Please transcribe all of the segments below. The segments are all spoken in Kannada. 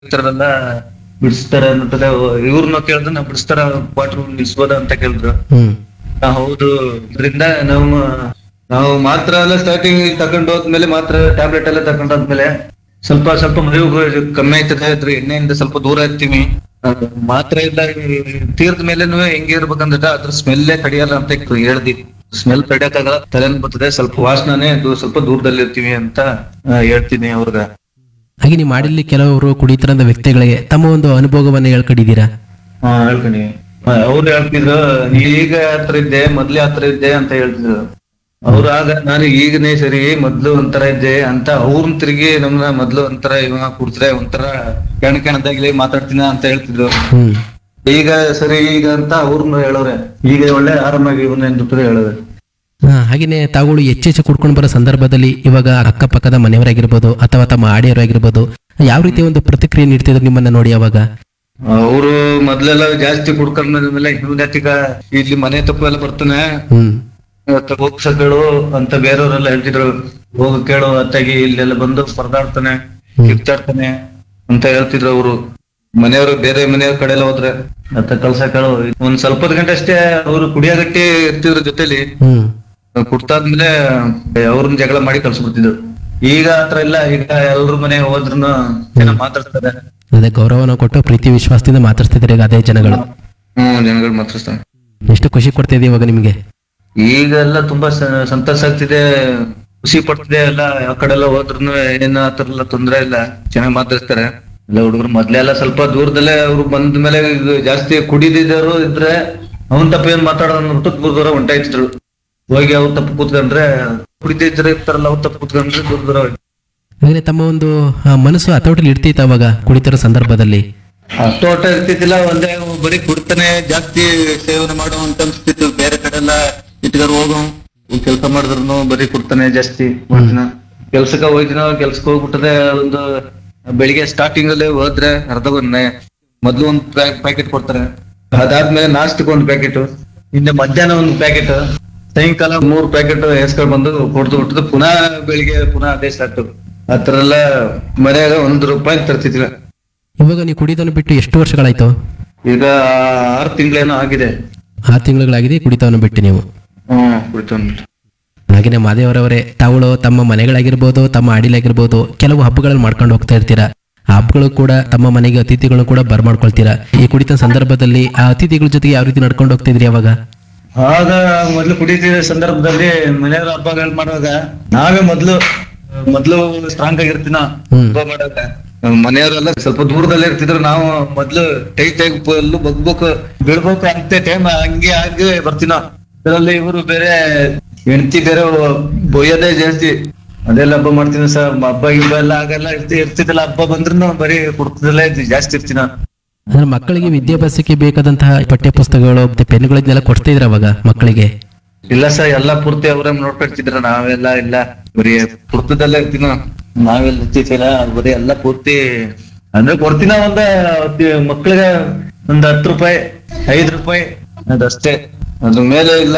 ಇತರದೆಲ್ಲ ಬಿಡಿಸ್ತಾರ ಅನ್ನೋದೇ ಇವ್ರನ್ನ ಕೇಳಿದ್ರೆ ನಾವು ಬಿಡಿಸ್ತಾರ ವಾಟರ್ ನಿಲ್ಸ್ಬೋದ ಅಂತ ಕೇಳಿದ್ರು ಹ್ಮ್ ಆ, ಹೌದು ಇದರಿಂದ ನಾವು ನಾವು ಮಾತ್ರ ಎಲ್ಲ ಸ್ಟಾರ್ಟಿಂಗ್ ತಗೊಂಡು ಹೋದ್ಮೇಲೆ ಮಾತ್ರ ಟ್ಯಾಬ್ಲೆಟ್ ಎಲ್ಲ ತಗೊಂಡಾದ್ಮೇಲೆ ಸ್ವಲ್ಪ ಸ್ವಲ್ಪ ಮರೆವು ಕಮ್ಮಿ ಆಯ್ತದೆ ಅದ್ರ ಎಣ್ಣೆಯಿಂದ ಸ್ವಲ್ಪ ದೂರ ಇರ್ತೀವಿ ಆ, ಮಾತ್ರ ಇಲ್ಲ ತೀರ್ದ ಮೇಲೆನೂ ಹೆಂಗೆ ಇರ್ಬೇಕಂದ್ರೆ ಅದ್ರ ಸ್ಮೆಲ್ಲೇ ತಡಿಯಲ್ಲ ಅಂತ ಹೇಳ್ದಿ ಸ್ಮೆಲ್ ತಡಿಯಕ್ಕಾಗಲ್ಲ ತಲೆನ್ ಬರ್ತದೆ ಸ್ವಲ್ಪ ವಾಸನೆ ಸ್ವಲ್ಪ ದೂರದಲ್ಲಿ ಇರ್ತೀವಿ ಅಂತ ಆ, ಹೇಳ್ತೀನಿ ಅವ್ರಗ ಹಾಗೆ ನೀವು ಮಾಡಿಲ್ಲಿ ಕೆಲವರು ಕುಡಿತರದ ವ್ಯಕ್ತಿಗಳಿಗೆ ತಮ್ಮ ಒಂದು ಅನುಭವವನ್ನು ಹೇಳ್ಕೊಂಡಿದ್ದೀರಾ ಹಾ ಹೇಳ್ತೀನಿ ಅವ್ರು ಹೇಳ್ತಿದ್ರು ನೀ ಈಗ ಹತ್ರ ಇದ್ದೆ ಮೊದ್ಲೇ ಹತ್ರ ಇದ್ದೆ ಅಂತ ಹೇಳ್ತಿದ್ರು ಅವ್ರು ಆಗ ನಾನು ಈಗನೇ ಸರಿ ಮೊದ್ಲು ಒಂಥರ ಇದ್ದೆ ಅಂತ ಅವ್ರನ್ನ ತಿರುಗಿ ನಮ್ನ ಮೊದ್ಲು ಒಂಥರ ಇವ ಕುಡ್ದ್ರೆ ಒಂಥರ ಕೆಣ ಕೆಣದಾಗ್ಲಿ ಮಾತಾಡ್ತೀನ ಅಂತ ಹೇಳ್ತಿದ್ರು ಹ್ಮ್ ಈಗ ಸರಿ ಈಗ ಅಂತ ಅವ್ರನ್ನ ಹೇಳೋರೆ ಈಗ ಒಳ್ಳೆ ಆರಾಮಾಗಿ ಇವನ್ನ ಎಂದು ಹೇಳೋರೆ ಹಾ, ಹಾಗೇನೆ ತಾವುಗಳು ಹೆಚ್ಚೆಚ್ಚು ಕುಡ್ಕೊಂಡು ಬರೋ ಸಂದರ್ಭದಲ್ಲಿ ಇವಾಗ ಅಕ್ಕಪಕ್ಕದ ಮನೆಯವರಾಗಿರ್ಬೋದು ಅಥವಾ ತಮ್ಮ ಆಡಿಯವರಾಗಿರ್ಬೋದು ಯಾವ ರೀತಿ ಒಂದು ಪ್ರತಿಕ್ರಿಯೆ ನೀಡ್ತಿದ್ರು ನಿಮ್ಮನ್ನ ನೋಡಿ ಅವಾಗ ಅವರು ಮೊದ್ಲೆಲ್ಲ ಜಾಸ್ತಿ ಕುಡ್ಕೊಂಡ್ಮೇಲೆ ಇವನತಿಗ ಇಲ್ಲಿ ಮನೆ ತಪ್ಪು ಎಲ್ಲ ಬರ್ತಾನೆ ಹ್ಮ್ ಹೋಗ್ ಕೇಳು ಅಂತ ಬೇರೆಯವರೆಲ್ಲ ಹೇಳ್ತಿದ್ರು ಹೋಗ ಕೇಳು ಅತ್ತಾಗಿ ಇಲ್ಲೆಲ್ಲ ಬಂದು ಪರದಾಡ್ತಾನೆ ಕಿತ್ತಾಡ್ತಾನೆ ಅಂತ ಹೇಳ್ತಿದ್ರು ಅವರು ಮನೆಯವರು ಬೇರೆ ಮನೆಯವ್ರ ಕಡೆ ಎಲ್ಲ ಹೋದ್ರೆ ಅತ್ತ ಕಲ್ಸ ಕೇಳು ಒಂದ್ ಸ್ವಲ್ಪ ಹೊತ್ತು ಗಂಟೆ ಅಷ್ಟೇ ಅವ್ರು ಕುಡಿಯಾಗಟ್ಟಿ ಇರ್ತಿದ್ರ ಜೊತೆಲಿ ಹ್ಮ್ ಕುಡ್ತಾದ್ಮೇಲೆ ಅವ್ರನ್ನ ಜಗಳ ಮಾಡಿ ಕಳ್ಸ್ಬಿಡ್ತಿದ್ರು ಈಗ ಆತರ ಇಲ್ಲ ಈಗ ಎಲ್ರ ಮನೆ ಹೋದ್ರುನು ಜನ ಮಾತಾಡ್ತಾರೆ ಅದೇ ಗೌರವನ ಕೊಟ್ಟು ಪ್ರೀತಿ ವಿಶ್ವಾಸದಿಂದ ಮಾತಾಡ್ತಿದ್ದಾರೆ ಈಗ ಅದೇ ಜನಗಳು ಹ್ಮ್ ಜನಗಳು ಮಾತಾಡ್ತಾರೆ ಎಷ್ಟು ಖುಷಿ ಕೊಡ್ತಿದೆ ಇವಾಗ ನಿಮಗೆ ಈಗ ಎಲ್ಲ ತುಂಬಾ ಸ- ಸಂತಸ ಆಗ್ತಿದೆ ಖುಷಿ ಪಡ್ತಿದೆ ಎಲ್ಲ ಯಾವ ಕಡೆ ಎಲ್ಲ ಹೋದ್ರು ಏನ್ ಆತರ ಎಲ್ಲ ತೊಂದ್ರೆ ಇಲ್ಲ ಚೆನ್ನಾಗಿ ಮಾತಾಡ್ತಾರೆ ಎಲ್ಲ ಹುಡುಗರು ಮೊದ್ಲೆಲ್ಲ ಸ್ವಲ್ಪ ದೂರದಲ್ಲೇ ಅವ್ರು ಬಂದ ಮೇಲೆ ಇದು ಜಾಸ್ತಿ ಕುಡಿದಿದ್ದವರು ಇದ್ರೆ ಅವನ್ ತಪ್ಪ ಏನ್ ಮಾತಾಡೋದು ಅಂದ್ಬಿಟ್ಟು ದೂರ ದೂರ ಹೊಂಟಾಯ್ತಿದ್ರು ಹೋಗಿ ಅವ್ರ ತಪ್ಪು ಕೂತ್ಕೊಂಡ್ರೆ ಕುಡಿದಿದ್ರೆ ಇರ್ತಾರಲ್ಲ ಅವ್ರ ತಪ್ಪು ಕೂತ್ಕೊಂಡ್ರೆ ದೂರ ದೂರ ಹೋಯ್ತು. ಹಾಗೆ ತಮ್ಮ ಒಂದು ಆ, ಮನಸ್ಸು ಹತೋಟಿಲಿ ಇಡ್ತೈತೆ ಅವಾಗ ಕುಡಿತಿರೋ ಸಂದರ್ಭದಲ್ಲಿ ಅಷ್ಟು ಒಟ್ಟ ಇರ್ತಿದ್ದಿಲ್ಲ ಒಂದೇ ಬರೀ ಕುಡ್ತಾನೆ ಜಾಸ್ತಿ ಸೇವನೆ ಮಾಡೋ ಅಂತ ಅನ್ಸ್ತಿತ್ತು ಬೇರೆ ಕಡೆ ಎಲ್ಲ ಇಟ್ಗಾರ ಹೋಗೋ ಕೆಲಸ ಮಾಡಿದ್ರು ಬರೀ ಕುಡ್ತಾನೆ ಜಾಸ್ತಿ ಮಾಡ್ತೀನ ಕೆಲ್ಸಕ್ಕೆ ಹೋಯ್ತಿನ ಕೆಲ್ಸಕ್ಕೆ ಹೋಗ್ಬಿಟ್ಟದೆ ಒಂದು ಬೆಳಿಗ್ಗೆ ಸ್ಟಾರ್ಟಿಂಗ್ ಅಲ್ಲಿ ಹೋದ್ರೆ ಅರ್ಧ ಒಂದ್ ಮೊದ್ಲು ಒಂದ್ ಪ್ಯಾಕೆಟ್ ಕೊಡ್ತಾರೆ ಅದಾದ್ಮೇಲೆ ನಾಷ್ಟಕ್ಕೆ ಒಂದ್ ಪ್ಯಾಕೆಟ್ ಹಿಂದೆ ಮಧ್ಯಾಹ್ನ ಒಂದ್ ಪ್ಯಾಕೆಟ್ ಸಾಯಂಕಾಲ ಮೂರ್ ಪ್ಯಾಕೆಟ್ ಎಸ್ಕೊಂಡ್ ಬಂದು ಕೊಡ್ದು ಬಿಟ್ಟದು ಪುನಃ ಬೆಳಿಗ್ಗೆ ಪುನಃ ಅದೇ ಸ್ಟಾರ್ಟ್ ಆತರ ಎಲ್ಲ ಮನ್ಯಾಗ ಒಂದ್ ರೂಪಾಯಿ ತರ್ತಿದ್ವಿ ಇವಾಗ ನೀವು ಕುಡಿಯೋದನ್ನು ಬಿಟ್ಟು ಎಷ್ಟು ವರ್ಷಗಳಾಯ್ತು ಈಗ ಆರು ತಿಂಗಳೇನೋ ಆಗಿದೆ ಆರು ತಿಂಗಳುಗಳಾಗಿದೆ ಕುಡಿತವನ್ನು ಬಿಟ್ಟು ನೀವು ಹ್ಮ್ ಕುಡಿತಂದ್ಬಿಟ್ಟು ಹಾಗೆಯೇ ಮಾದೇವರವರೇ ತಾವುಗಳು ತಮ್ಮ ಮನೆಗಳಾಗಿರ್ಬೋದು ತಮ್ಮ ಅಡಿಲಾಗಿರ್ಬೋದು ಕೆಲವು ಹಬ್ಬಗಳನ್ನು ಮಾಡ್ಕೊಂಡು ಹೋಗ್ತಾ ಇರ್ತೀರಾ ಆ ಹಬ್ಬಗಳು ಕೂಡ ತಮ್ಮ ಮನೆಗೆ ಅತಿಥಿಗಳನ್ನು ಕೂಡ ಬರ್ಮಾಡ್ಕೊಳ್ತೀರಾ ಈ ಕುಡಿತ ಸಂದರ್ಭದಲ್ಲಿ ಆ ಅತಿಥಿಗಳ ಜೊತೆಗೆ ಯಾವ ರೀತಿ ನಡ್ಕೊಂಡು ಹೋಗ್ತಿದ್ರಿ ಅವಾಗ ಆಗ ಮೊದ್ಲು ಕುಡಿತಿದ್ದ ಸಂದರ್ಭದಲ್ಲಿ ಮನೆಯವ್ರ ಹಬ್ಬಗಳು ಮಾಡುವಾಗ ನಾವೇ ಮೊದ್ಲು ಮೊದ್ಲು ಸ್ಟ್ರಾಂಗ್ ಆಗಿರ್ತೀನ ಹ್ಮ್. ಹಬ್ಬ ಮಾಡುವಾಗ ಮನೆಯವರೆಲ್ಲ ಸ್ವಲ್ಪ ದೂರದಲ್ಲೇ ಇರ್ತಿದ್ರು ನಾವು ಮೊದ್ಲು ಟೈ ಟೈ ಫುಲ್ಲು ಬಗ್ಬೇಕು ಬೀಳ್ಬೇಕು ಅಂತ ಟೈಮ್ ಹಂಗೆ ಹಂಗೆ ಬರ್ತೀನ ಇದರಲ್ಲಿ ಇವರು ಬೇರೆ ಹೆಂಡತಿ ಬೇರೆ ಬೊಯ್ಯೋದೇ ಜಾಸ್ತಿ ಅದೆಲ್ಲ ಹಬ್ಬ ಮಾಡ್ತೀನಿ ಸರ್ ಹಬ್ಬ ಗಿಬ್ಬ ಎಲ್ಲ ಆಗಲ್ಲ ಇರ್ತಿ ಇರ್ತಿದ್ದಲ್ಲ ಹಬ್ಬ ಬಂದ್ರು ಬರೀ ಕುಡ್ತದಲ್ಲೇ ಜಾಸ್ತಿ ಇರ್ತೀನ ಅಂದ್ರೆ ಮಕ್ಕಳಿಗೆ ವಿದ್ಯಾಭ್ಯಾಸಕ್ಕೆ ಬೇಕಾದಂತಹ ಪಠ್ಯ ಪುಸ್ತಕಗಳು ಮತ್ತೆ ಪೆನ್ಗಳನ್ನೆಲ್ಲ ಕೊಡ್ತಾ ಇದ್ರ ಅವಾಗ ಮಕ್ಕಳಿಗೆ ಇಲ್ಲ ಸರ್ ಎಲ್ಲಾ ಪೂರ್ತಿ ಅವ್ರೇ ನೋಡ್ಕೊಳ್ತಿದ್ರ ನಾವೆಲ್ಲ ಇಲ್ಲ ಬರೀ ಪುರ್ತದಲ್ಲೇ ಇರ್ತೀನ ನಾವೆಲ್ಲ ಇರ್ತಿದ್ದಿಲ್ಲ ಬರೀ ಎಲ್ಲಾ ಪೂರ್ತಿ ಅಂದ್ರೆ ಕೊಡ್ತೀನ ಒಂದ ಮಕ್ಳಿಗೆ ಒಂದ್ ಹತ್ತು ರೂಪಾಯಿ ಐದ್ ರೂಪಾಯಿ ಅದಷ್ಟೇ ಅದ್ರ ಮೇಲೆ ಇಲ್ಲ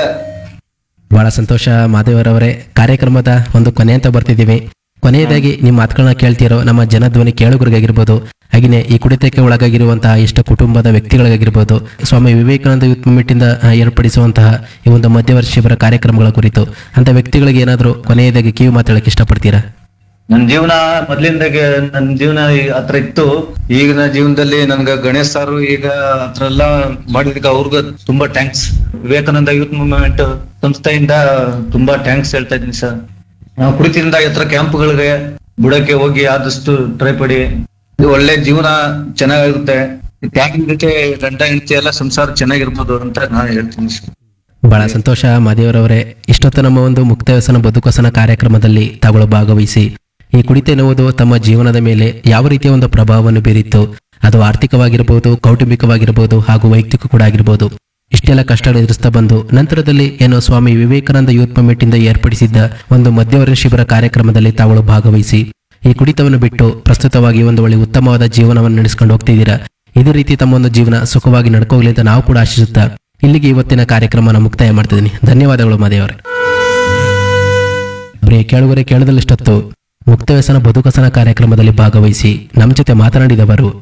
ಬಹಳ ಸಂತೋಷ ಮಾದೇವರವರೇ ಕಾರ್ಯಕ್ರಮದ ಒಂದು ಕೊನೆ ಅಂತ ಬರ್ತಿದ್ದೀವಿ ಕೊನೆಯದಾಗಿ ನಿಮ್ಮ ಮಾತುಗಳನ್ನ ಕೇಳ್ತಿರೋ ನಮ್ಮ ಜನಧ್ವನಿ ಕೇಳುಗರಿಗಾಗಿರ್ಬೋದು ಹಾಗೆಯೇ ಈ ಕುಡಿತಕ್ಕೆ ಒಳಗಾಗಿರುವಂತಹ ಎಷ್ಟು ಕುಟುಂಬದ ವ್ಯಕ್ತಿಗಳಿಗಾಗಿರ್ಬೋದು ಸ್ವಾಮಿ ವಿವೇಕಾನಂದ ಯೂತ್ ಮೂವ್ಮೆಂಟ್ ಇಂದ ಆ, ಏರ್ಪಡಿಸುವಂತಹ ಈ ಒಂದು ಮಧ್ಯವರ್ಷ ಶಿಬಿರ ಕಾರ್ಯಕ್ರಮಗಳ ಕುರಿತು ಅಂತ ವ್ಯಕ್ತಿಗಳಿಗೆ ಏನಾದರೂ ಕೊನೆಯದಾಗಿ ಕಿವಿ ಮಾತಾಡಕ್ಕೆ ಇಷ್ಟಪಡ್ತೀರಾ ನನ್ ಜೀವನ ಮೊದ್ಲಿಂದಾಗೆ ನನ್ ಜೀವನ ಈ- ಹತ್ರ ಇತ್ತು ಈಗಿನ ಜೀವನದಲ್ಲಿ ನನ್ಗ ಗಣೇಶ್ ಸಾರು ಈಗ ಹತ್ರ ಎಲ್ಲ ಮಾಡಿದಕ್ಕೆ ಅವ್ರಿಗ ತುಂಬಾ ಥ್ಯಾಂಕ್ಸ್ ವಿವೇಕಾನಂದ ಯೂತ್ ಮೂವ್ಮೆಂಟ್ ಸಂಸ್ಥೆಯಿಂದ ತುಂಬಾ ಥ್ಯಾಂಕ್ಸ್ ಹೇಳ್ತಾ ಇದ್ದೀನಿ ಸರ್ ನಾವು ಕುಡಿತಿಂದ ಹತ್ರ ಕ್ಯಾಂಪ್ಗಳಿಗೆ ಬುಡಕ್ಕೆ ಹೋಗಿ ಆದಷ್ಟು ಟ್ರೈ ಪಡಿ ಇದು ಒಳ್ಳೆ ಜೀವನ ಚೆನ್ನಾಗಿರುತ್ತೆ ತ್ಯಾಗಿನ ಜೊತೆ ಗಂಡ ಹೆಂಡತಿ ಎಲ್ಲ ಸಂಸಾರ ಚೆನ್ನಾಗಿರ್ಬೋದು ಅಂತ ನಾನು ಹೇಳ್ತೀನಿ ಸರ್ ಬಹಳ ಸಂತೋಷ ಮಾದೇವರವರೇ ಇಷ್ಟೊತ್ತು ನಮ್ಮ ಒಂದು ಮುಕ್ತ ವ್ಯಸನ ಬದುಕಸನ ಕಾರ್ಯಕ್ರಮದಲ್ಲಿ ತಾಗಳು ಭಾಗವಹಿಸಿ ಈ ಕುಡಿತ ಎನ್ನುವುದು ತಮ್ಮ ಜೀವನದ ಮೇಲೆ ಯಾವ ರೀತಿಯ ಒಂದು ಪ್ರಭಾವವನ್ನು ಬೀರಿತ್ತು ಅದು ಆರ್ಥಿಕವಾಗಿರ್ಬೋದು ಕೌಟುಂಬಿಕವಾಗಿರ್ಬೋದು ಹಾಗೂ ವೈಯಕ್ತಿಕ ಕೂಡ ಆಗಿರ್ಬೋದು ಇಷ್ಟೆಲ್ಲ ಕಷ್ಟಗಳು ಎದುರಿಸ್ತಾ ಬಂದು ನಂತರದಲ್ಲಿ ಏನು ಸ್ವಾಮಿ ವಿವೇಕಾನಂದ ಯೂತ್ ಮೂವ್ಮೆಂಟ್ ಇಂದ ಏರ್ಪಡಿಸಿದ್ದ ಒಂದು ಮಧ್ಯವರ್ಗ ಶಿಬಿರ ಕಾರ್ಯಕ್ರಮದಲ್ಲಿ ತಾಗಳು ಭಾಗವಹಿಸಿ ಈ ಕುಡಿತವನ್ನು ಬಿಟ್ಟು ಪ್ರಸ್ತುತವಾಗಿ ಒಂದು ಒಳ್ಳೆ ಉತ್ತಮವಾದ ಜೀವನವನ್ನು ನಡೆಸ್ಕೊಂಡು ಹೋಗ್ತಿದ್ದೀರಾ ಇದೇ ರೀತಿ ತಮ್ಮ ಒಂದು ಜೀವನ ಸುಖವಾಗಿ ನಡ್ಕೋಗ್ಲಿ ಅಂತ ನಾವು ಕೂಡ ಆಶಿಸುತ್ತಾ ಇಲ್ಲಿಗೆ ಇವತ್ತಿನ ಕಾರ್ಯಕ್ರಮನ ಮುಕ್ತಾಯ ಮಾಡ್ತಿದ್ದೀನಿ ಧನ್ಯವಾದಗಳು ಮಾದೇವರೇ ಪ್ರಿಯ ಕೇಳುವರೆ ಕೇಳದಲ್ಲಿಷ್ಟೊತ್ತು ಮುಕ್ತ ವ್ಯಸನ ಬದುಕಸನ ಕಾರ್ಯಕ್ರಮದಲ್ಲಿ ಭಾಗವಹಿಸಿ ನಮ್ಮ ಜೊತೆ ಮಾತನಾಡಿದವರು